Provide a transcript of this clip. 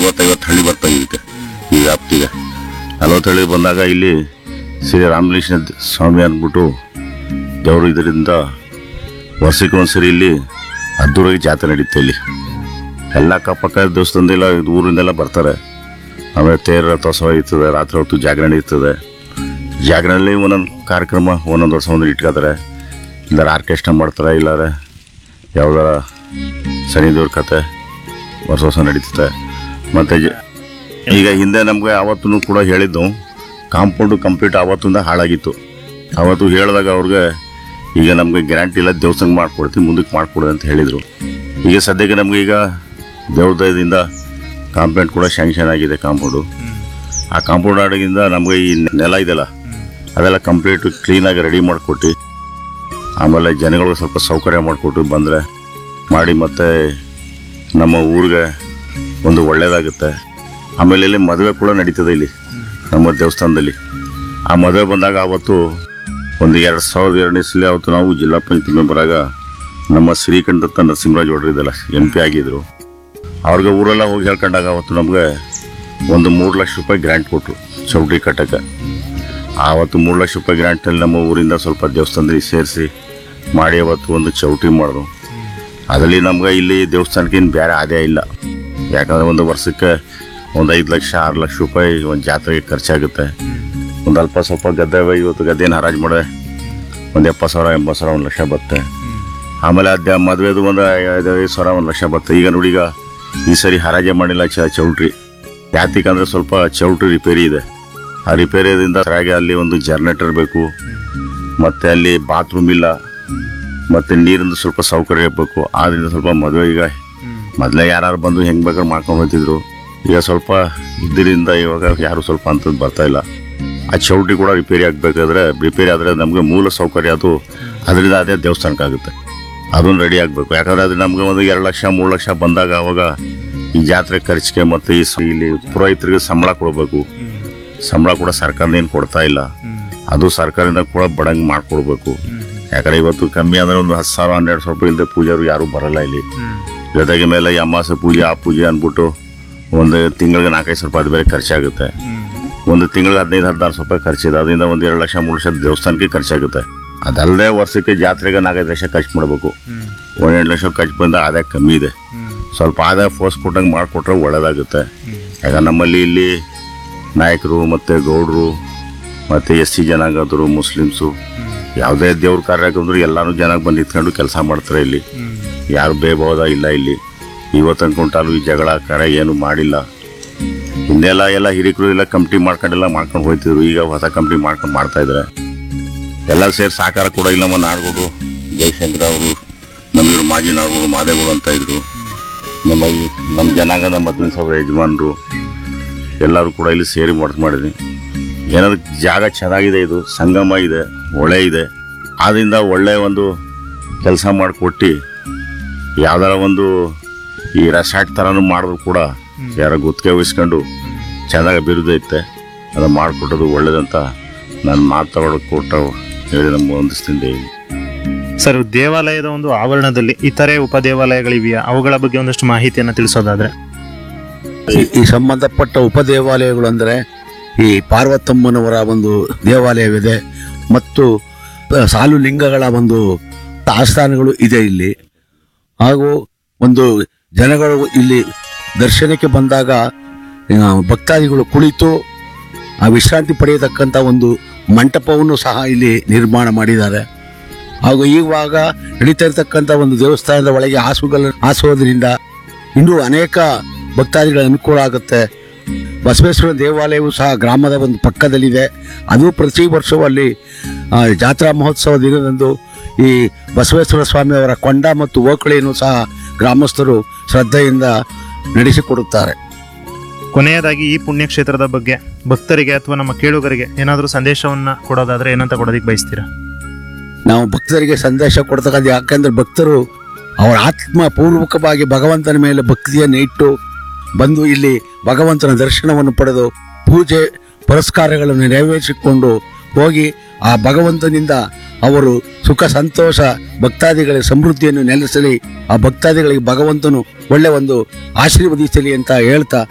ನಲ್ವತ್ತೈವತ್ತು ಹಳ್ಳಿ ಬರ್ತಾವೆ ಇದಕ್ಕೆ ಈ ವ್ಯಾಪ್ತಿಗೆ ನಲ್ವತ್ತು ಹಳ್ಳಿ ಬಂದಾಗ ಇಲ್ಲಿ ಶ್ರೀ ರಾಮಲಿಂಗ ಸ್ವಾಮಿ ಅಂದ್ಬಿಟ್ಟು ದೇವರು ಇದರಿಂದ ವರ್ಷಕ್ಕೆ ಒಂದ್ಸರಿ ಇಲ್ಲಿ ಅದ್ದೂರಾಗಿ ಜಾತ್ರೆ ನಡೀತೆ ಇಲ್ಲಿ ಎಲ್ಲ ಅಕ್ಕಪಕ್ಕ ದೇವಸ್ಥಾನದೆಲ್ಲ ಇದು ಊರಿಂದೆಲ್ಲ ಬರ್ತಾರೆ ಆಮೇಲೆ ತೇರ ರಥೋತ್ಸವ ಇರ್ತದೆ ರಾತ್ರಿ ಹೊತ್ತು ಜಾಗರಣೆ ಇರ್ತದೆ ಜಾಗರಣೆಯಲ್ಲಿ ಒಂದೊಂದು ಕಾರ್ಯಕ್ರಮ ಒಂದೊಂದು ವರ್ಷ ಒಂದು ಇಟ್ಕೋತಾರೆ ಇಲ್ಲಾರ ಆರ್ಕೆಸ್ಟ್ರಾ ಮಾಡ್ತಾರೆ ಇಲ್ಲಾರ ಯಾವ್ದಾರ ಶನಿ ದೇವ್ರ ಕತೆ ವರ್ಷ ವರ್ಷ ನಡೀತದೆ ಮತ್ತು ಜ- ಈಗ ಹಿಂದೆ ನಮಗೆ ಆವತ್ತೂ ಕೂಡ ಹೇಳಿದ್ದು ಕಾಂಪೌಂಡು ಕಂಪ್ಲೀಟ್ ಆವತ್ತಿಂದ ಹಾಳಾಗಿತ್ತು ಆವತ್ತು ಹೇಳಿದಾಗ ಅವ್ರಿಗೆ ಈಗ ನಮಗೆ ಗ್ಯಾರಂಟಿ ಇಲ್ಲ ದೇವಸ್ಥಾನ ಮಾಡ್ಕೊಡ್ತೀವಿ ಮುಂದಕ್ಕೆ ಮಾಡ್ಕೊಡಿ ಅಂತ ಹೇಳಿದರು ಈಗ ಸದ್ಯಕ್ಕೆ ನಮಗೆ ಈಗ ದೇವ್ರ ದಯದಿಂದ ಕಾಂಪೌಂಡ್ ಕೂಡ ಶಾಂಕ್ಷನ್ ಆಗಿದೆ ಕಾಂಪೌಂಡು ಆ ಕಾಂಪೌಂಡ್ ಆಡೋದ್ರಿಂದ ನಮಗೆ ಈ ನೆಲ ಇದೆಯಲ್ಲ ಅದೆಲ್ಲ ಕಂಪ್ಲೀಟ್ ಕ್ಲೀನಾಗಿ ರೆಡಿ ಮಾಡಿಕೊಟ್ಟು ಆಮೇಲೆ ಜನಗಳಿಗೆ ಸ್ವಲ್ಪ ಸೌಕರ್ಯ ಮಾಡಿಕೊಟ್ಟು ಬಂದರೆ ಮಾಡಿ ಮತ್ತೆ ನಮ್ಮ ಊರಿಗೆ ಒಂದು ಒಳ್ಳೆಯದಾಗುತ್ತೆ ಆಮೇಲೆ ಇಲ್ಲಿ ಮದುವೆ ಕೂಡ ನಡೀತದೆ ಇಲ್ಲಿ ನಮ್ಮ ದೇವಸ್ಥಾನದಲ್ಲಿ ಆ ಮದುವೆ ಬಂದಾಗ ಆವತ್ತು ಒಂದು ಎರಡು ಸಾವಿರದ ಎರಡನೇ ಸಲ ಅವತ್ತು ನಾವು ಜಿಲ್ಲಾ ಪಂಚಾಯತ್ ಮೆಂಬರ್ ಆಗ ನಮ್ಮ ಶ್ರೀಕಂಠತ್ತ ನರಸಿಂಹರಾಜ್ ಒಡ್ರು ಇದೆಲ್ಲ ಎಂ ಪಿ ಆಗಿದ್ರು ಅವ್ರಿಗೆ ಊರೆಲ್ಲ ಹೋಗಿ ಹೇಳ್ಕೊಂಡಾಗ ಅವತ್ತು ನಮಗೆ ಒಂದು ಮೂರು ಲಕ್ಷ ರೂಪಾಯಿ ಗ್ರ್ಯಾಂಟ್ ಕೊಟ್ಟರು ಚೌಟ್ರಿ ಕಟ್ಟಕ್ಕೆ ಆವತ್ತು ಮೂರು ಲಕ್ಷ ರೂಪಾಯಿ ಗ್ರ್ಯಾಂಟಲ್ಲಿ ನಮ್ಮ ಊರಿಂದ ಸ್ವಲ್ಪ ದೇವಸ್ಥಾನದಲ್ಲಿ ಸೇರಿಸಿ ಮಾಡಿ ಅವತ್ತು ಒಂದು ಚೌಟ್ರಿ ಮಾಡಿದ್ರು ಅದರಲ್ಲಿ ನಮ್ಗೆ ಇಲ್ಲಿ ದೇವಸ್ಥಾನಕ್ಕೆ ಏನು ಬೇರೆ ಆದಾಯ ಇಲ್ಲ ಯಾಕಂದರೆ ಒಂದು ವರ್ಷಕ್ಕೆ ಒಂದು ಐದು ಲಕ್ಷ ಆರು ಲಕ್ಷ ರೂಪಾಯಿ ಒಂದು ಜಾತ್ರೆಗೆ ಖರ್ಚಾಗುತ್ತೆ ಒಂದು ಅಲ್ಪ ಸ್ವಲ್ಪ ಗದ್ದೆ ಇವತ್ತು ಗದ್ದೆನ ಹರಾಜು ಮಾಡಿದೆ ಒಂದು ಎಪ್ಪತ್ತು ಸಾವಿರ ಎಂಬತ್ತು ಸಾವಿರ ಒಂದು ಲಕ್ಷ ಬರುತ್ತೆ ಆಮೇಲೆ ಅದೇ ಮದುವೆದು ಒಂದು ಐದು ಐದು ಸಾವಿರ ಒಂದು ಲಕ್ಷ ಬರುತ್ತೆ ಈಗ ನೋಡಿ ಈಗ ಈ ಸರಿ ಹರಾಜೆ ಮಾಡಿಲ್ಲ ಚ ಚೌಲ್ಟ್ರಿ ಯಾತಿಗೆ ಅಂದರೆ ಸ್ವಲ್ಪ ಚೌಲ್ಟ್ರಿ ರಿಪೇರಿ ಇದೆ ಆ ರಿಪೇರಿಯಿಂದ ಹಾಗೆ ಅಲ್ಲಿ ಒಂದು ಜರ್ನೇಟರ್ ಬೇಕು ಮತ್ತು ಅಲ್ಲಿ ಬಾತ್ರೂಮ್ ಇಲ್ಲ ಮತ್ತು ನೀರಿಂದು ಸ್ವಲ್ಪ ಸೌಕರ್ಯ ಬೇಕು ಆದ್ದರಿಂದ ಸ್ವಲ್ಪ ಮದುವೆ ಈಗ ಮೊದಲೇ ಯಾರು ಬಂದು ಹೆಂಗೆ ಬೇಕಾದ್ರೆ ಮಾಡ್ಕೊಂಡು ಹೋಗ್ತಿದ್ರು ಈಗ ಸ್ವಲ್ಪ ಇದರಿಂದ ಇವಾಗ ಯಾರು ಸ್ವಲ್ಪ ಅಂಥದ್ದು ಬರ್ತಾ ಇಲ್ಲ ಆ ಚೌಟ್ರಿ ಕೂಡ ರಿಪೇರಿ ಆಗಬೇಕಾದ್ರೆ ರಿಪೇರಿ ಆದರೆ ನಮಗೆ ಮೂಲ ಸೌಕರ್ಯ ಅದು ಅದರಿಂದ ಅದೇ ದೇವಸ್ಥಾನಕ್ಕಾಗುತ್ತೆ ಅದನ್ನು ರೆಡಿ ಆಗಬೇಕು ಯಾಕಂದರೆ ಅದು ನಮಗೆ ಒಂದು ಎರಡು ಲಕ್ಷ ಮೂರು ಲಕ್ಷ ಬಂದಾಗ ಅವಾಗ ಈ ಜಾತ್ರೆ ಖರ್ಚಿಗೆ ಮತ್ತು ಈ ಸ- ಇಲ್ಲಿ ಪುರೋಹಿತರಿಗೆ ಸಂಬಳ ಕೊಡಬೇಕು ಸಂಬಳ ಕೂಡ ಸರ್ಕಾರದಿಂದ ಏನು ಕೊಡ್ತಾ ಇಲ್ಲ ಅದು ಸರ್ಕಾರದಿಂದ ಕೂಡ ಬಡಂಗ್ ಮಾಡ್ಕೊಡ್ಬೇಕು ಯಾಕಂದ್ರೆ ಇವತ್ತು ಕಮ್ಮಿ ಅಂದ್ರೆ ಒಂದು ಹತ್ತು ಸಾವಿರ ಹನ್ನೆರಡು ಸಾವಿರ ರೂಪಾಯಿ ಇಲ್ಲದೆ ಪೂಜಾರು ಯಾರು ಬರಲ್ಲ ಇಲ್ಲಿ ಜೊತೆಗೆ ಮೇಲೆ ಈ ಅಮಾಸೆ ಪೂಜೆ ಆ ಪೂಜೆ ಅಂದ್ಬಿಟ್ಟು ಒಂದು ತಿಂಗಳಿಗೆ ನಾಲ್ಕೈದು ಸಾವಿರ ರೂಪಾಯಿ ಅದು ಬೇರೆ ಖರ್ಚಾಗುತ್ತೆ ಒಂದು ತಿಂಗಳಿಗೆ ಹದಿನೈದು ಹದಿನಾರು ಸಾವಿರ ರೂಪಾಯಿ ಖರ್ಚಿದೆ ಅದರಿಂದ ಒಂದು ಎರಡು ಲಕ್ಷ ಮೂರು ಲಕ್ಷ ದೇವಸ್ಥಾನಕ್ಕೆ ಖರ್ಚಾಗುತ್ತೆ ಅದಲ್ಲದೆ ವರ್ಷಕ್ಕೆ ಜಾತ್ರೆಗೆ ನಾಲ್ಕೈದು ಲಕ್ಷ ಖರ್ಚು ಮಾಡಬೇಕು ಒಂದೆರಡು ಲಕ್ಷ ಖರ್ಚು ಬಂದ ಆದಾಯ ಕಮ್ಮಿ ಇದೆ ಸ್ವಲ್ಪ ಆದಾಯ ಫೋರ್ಸ್ ಕೊಟ್ಟಂಗೆ ಮಾಡಿಕೊಟ್ರೆ ಒಳ್ಳೇದಾಗುತ್ತೆ ಯಾಕ ನಮ್ಮಲ್ಲಿ ಇಲ್ಲಿ ನಾಯಕರು ಮತ್ತು ಗೌಡರು ಮತ್ತು ಎಸ್ ಸಿ ಜನಾಂಗದವರು ಮುಸ್ಲಿಮ್ಸು ಯಾವುದೇ ದೇವ್ರ ಕಾರ್ಯಕ್ರಮದ್ರು ಎಲ್ಲಾನು ಜನ ಬಂದು ನಿಂತ್ಕೊಂಡು ಕೆಲಸ ಮಾಡ್ತಾರೆ ಇಲ್ಲಿ ಯಾರು ಬೇಬೋದ ಇಲ್ಲ ಇಲ್ಲಿ ಇವತ್ತು ಅನ್ಕೊಂಟಾಲು ಈ ಜಗಳ ಕರೆ ಏನು ಮಾಡಿಲ್ಲ ಹಿಂದೆಲ್ಲ ಎಲ್ಲ ಹಿರಿಕರು ಎಲ್ಲ ಕಂಪ್ನಿ ಮಾಡ್ಕೊಂಡೆಲ್ಲ ಮಾಡ್ಕೊಂಡು ಹೋಗ್ತಿದ್ರು ಈಗ ಹೊಸ ಕಂಪ್ನಿ ಮಾಡ್ಕೊಂಡು ಮಾಡ್ತಾ ಇದ್ದಾರೆ ಎಲ್ಲ ಸೇರಿ ಸಾಕಾರ ಕೂಡ ಇಲ್ಲ ನಮ್ಮ ನಾಡ್ಗಳು ಜಯಶಂಕರ್ ಅವರು ನಮ್ಮ ಇವ್ರು ಮಾಜಿ ನಾಡ್ಗಳು ಮಾದೇಗಳು ಅಂತ ಇದ್ರು ನಮ್ಮ ಈ- ನಮ್ಮ ಜನಾಂಗದ ಮದ್ಲಿನ ಸಾವಿರ ಯಜಮಾನರು ಎಲ್ಲರೂ ಕೂಡ ಇಲ್ಲಿ ಸೇರಿ ಮಾಡ್ತು ಮಾಡಿದ್ವಿ ಏನಾದ್ರು ಜಾಗ ಚೆನ್ನಾಗಿದೆ ಇದು ಸಂಗಮ ಇದೆ ಹೊಳೆ ಇದೆ ಆದ್ರಿಂದ ಒಳ್ಳೆ ಒಂದು ಕೆಲಸ ಮಾಡಿಕೊಟ್ಟು ಯಾವ್ದಾರ ಒಂದು ಈ ರೆಸಾರ್ಟ್ ಥರನೂ ಮಾಡಿದ್ರು ಕೂಡ ಯಾರೋ ಗುತ್ತಿಗೆ ವಹಿಸ್ಕೊಂಡು ಚೆನ್ನಾಗಿ ಅಭಿವೃದ್ಧಿ ಐತೆ ಅದು ಮಾಡಿಕೊಟ್ಟದು ಒಳ್ಳೇದಂತ ನಾನು ಮಾತಾಡೋಕೆ ಕೊಟ್ಟು ಹೇಳಿ ನಮ್ಮ ಹೊಂದಿಸ್ತೀನಿ ಸರ್ ದೇವಾಲಯದ ಒಂದು ಆವರಣದಲ್ಲಿ ಇತರೆ ಉಪದೇವಾಲಯಗಳಿವೆಯಾ ಅವುಗಳ ಬಗ್ಗೆ ಒಂದಷ್ಟು ಮಾಹಿತಿಯನ್ನು ತಿಳಿಸೋದಾದ್ರೆ ಈ- ಈ ಸಂಬಂಧಪಟ್ಟ ಉಪದೇವಾಲಯಗಳು ಅಂದರೆ ಈ ಪಾರ್ವತಮ್ಮನವರ ಒಂದು ದೇವಾಲಯವಿದೆ ಮತ್ತು ಆ, ಸಾಲು ಲಿಂಗಗಳ ಒಂದು ಆಸ್ಥಾನಗಳು ಇದೆ ಇಲ್ಲಿ ಹಾಗೂ ಒಂದು ಜನಗಳು ಇಲ್ಲಿ ದರ್ಶನಕ್ಕೆ ಬಂದಾಗ ಆ, ಭಕ್ತಾದಿಗಳು ಕುಳಿತು ಆ ವಿಶ್ರಾಂತಿ ಪಡೆಯತಕ್ಕಂಥ ಒಂದು ಮಂಟಪವನ್ನು ಸಹ ಇಲ್ಲಿ ನಿರ್ಮಾಣ ಮಾಡಿದ್ದಾರೆ ಹಾಗೂ ಇವಾಗ ನಡೀತಾ ಇರತಕ್ಕಂಥ ಒಂದು ದೇವಸ್ಥಾನದ ಒಳಗೆ ಹಾಸುಗಳ ಹಾಸುವುದರಿಂದ ಇನ್ನೂ ಅನೇಕ ಭಕ್ತಾದಿಗಳ ಅನುಕೂಲ ಆಗುತ್ತೆ ಬಸವೇಶ್ವರ ದೇವಾಲಯವು ಸಹ ಗ್ರಾಮದ ಒಂದು ಪಕ್ಕದಲ್ಲಿದೆ ಅದು ಪ್ರತಿ ವರ್ಷವೂ ಅಲ್ಲಿ ಆ, ಜಾತ್ರಾ ಮಹೋತ್ಸವ ದಿನದಂದು ಈ ಬಸವೇಶ್ವರ ಸ್ವಾಮಿಯವರ ಕೊಂಡ ಮತ್ತು ಓಕಳಿಯನ್ನು ಸಹ ಗ್ರಾಮಸ್ಥರು ಶ್ರದ್ಧೆಯಿಂದ ನಡೆಸಿಕೊಡುತ್ತಾರೆ ಕೊನೆಯದಾಗಿ ಈ ಪುಣ್ಯಕ್ಷೇತ್ರದ ಬಗ್ಗೆ ಭಕ್ತರಿಗೆ ಅಥವಾ ನಮ್ಮ ಕೇಳುಗರಿಗೆ ಏನಾದರೂ ಸಂದೇಶವನ್ನ ಕೊಡೋದಾದ್ರೆ ಏನಂತ ಕೊಡೋದಕ್ಕೆ ಬಯಸ್ತೀರಾ ನಾವು ಭಕ್ತರಿಗೆ ಸಂದೇಶ ಕೊಡ್ತಕ್ಕಂಥ ಯಾಕೆಂದ್ರೆ ಭಕ್ತರು ಅವರ ಆತ್ಮ ಪೂರ್ವಕವಾಗಿ ಭಗವಂತನ ಮೇಲೆ ಭಕ್ತಿಯನ್ನು ಇಟ್ಟು ಬಂದು ಇಲ್ಲಿ ಭಗವಂತನ ದರ್ಶನವನ್ನು ಪಡೆದು ಪೂಜೆ ಪುರಸ್ಕಾರಗಳನ್ನು ನೆರವೇರಿಸಿಕೊಂಡು ಹೋಗಿ ಆ ಭಗವಂತನಿಂದ ಅವರು ಸುಖ ಸಂತೋಷ ಭಕ್ತಾದಿಗಳ ಸಮೃದ್ಧಿಯನ್ನು ನೆಲೆಸಲಿ ಆ ಭಕ್ತಾದಿಗಳಿಗೆ ಭಗವಂತನು ಒಳ್ಳೆ ಒಂದು ಆಶೀರ್ವದಿಸಲಿ ಅಂತ ಹೇಳ್ತಾ